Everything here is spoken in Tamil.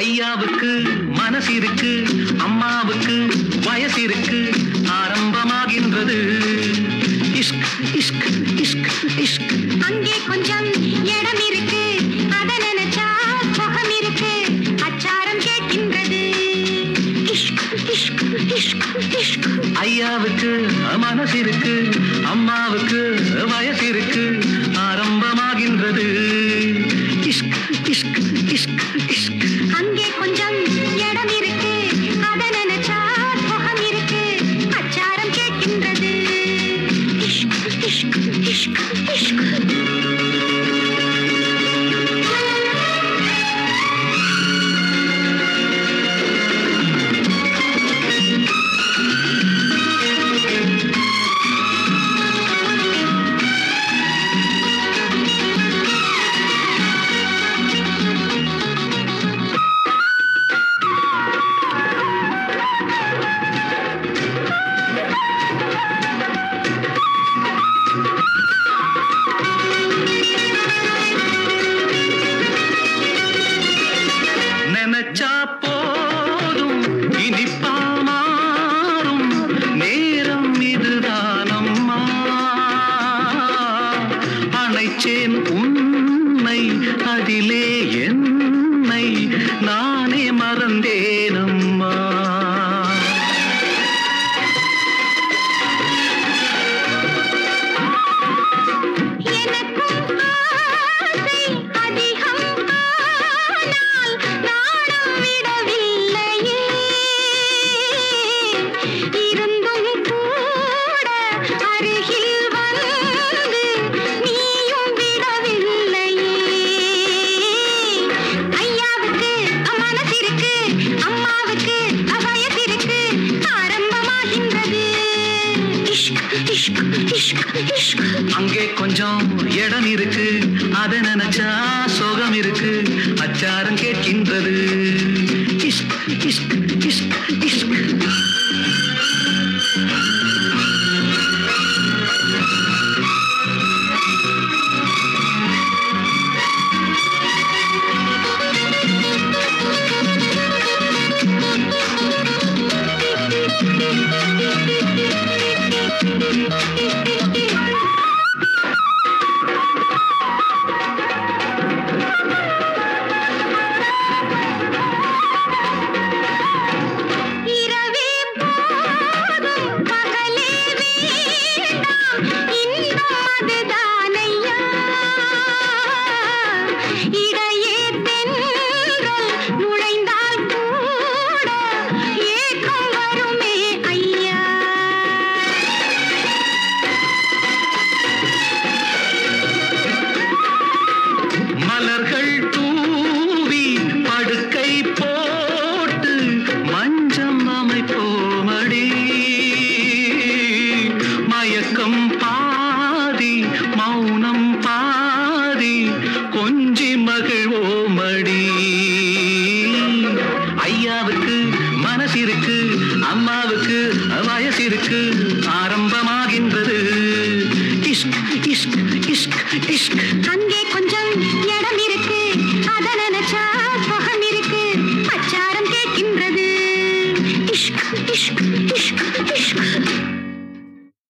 ஐயாவுக்கு மனசு இருக்கு அம்மாவுக்கு வயசு இருக்கு ஆரம்பமாகின்றது இஷ்க் இஷ்க் இஷ்க் இஷ்க் அங்கே கொஞ்சம் இடம் இருக்கு அத நினைச்சா சுகம் இருக்கு அச்சாரம் கேட்கின்றது இஷ்க் இஷ்க் இஷ்க் இஷ்க் ஐயாவுக்கு மனசு இருக்கு அம்மாவுக்கு வயசு இருக்கு ஆரம்பமாகின்றது இஷ்க் இஷ்க் இஷ்க் இஷ்க் அங்கே கொஞ்சம் இடம் இருக்கு அத நினைச்சா சுகம் இருக்கு அச்சாரம் கேட்கின்றது இஷ்க் இஷ்க் இஷ்க் இஷ்க் நினைச்சா போதும் இனிப்பா மாறும் நேரம் இதுதானம்மா அணைச்சேன் உன்னை அதிலே என்னை நானே மறந்தேனம்மா எனக்கும் ஆசை அதிகம் ஆனால் நாணம் விடவில்லையே இருந்தும் கூட அருகில் வந்து நீயும் விடவில்லையே ஐயாவுக்கு மனசு இருக்கு அம்மாவுக்கு வயசு இருக்கு ஆரம்பமாகின்றது இஷ்க் இஷ்க் இஷ்க் இஷ்க் அங்கே கொஞ்சம் இடம் இருக்கு அதை நினைச்சா சோகம் இருக்கு அச்சாரம் கேட்கின்றது இஷ்க் இஷ்க் இஷ்க் இஷ்க் இரவே போதும் பகலே வேண்டாம் இன்பம் அதுதானையா இடையே தென்றல் நுழைந்தால் கூட ஏக்கம் வருமே ஐயா மலர்கள் தூவி படுக்கை போட்டு மஞ்சம் அமைப்போமடி மயக்கம் பாதி மௌனம் பாதி கொஞ்சி மகிழ்வோமடி ஐயாவுக்கு மனசு இருக்கு அம்மாவுக்கு வயசு இருக்கு ஆரம்பமாகின்றது இஷ்க் இஷ்க் இஷ்க் இஷ்க் அங்கே கொஞ்சம் இடம் இருக்கு அத நினைச்சா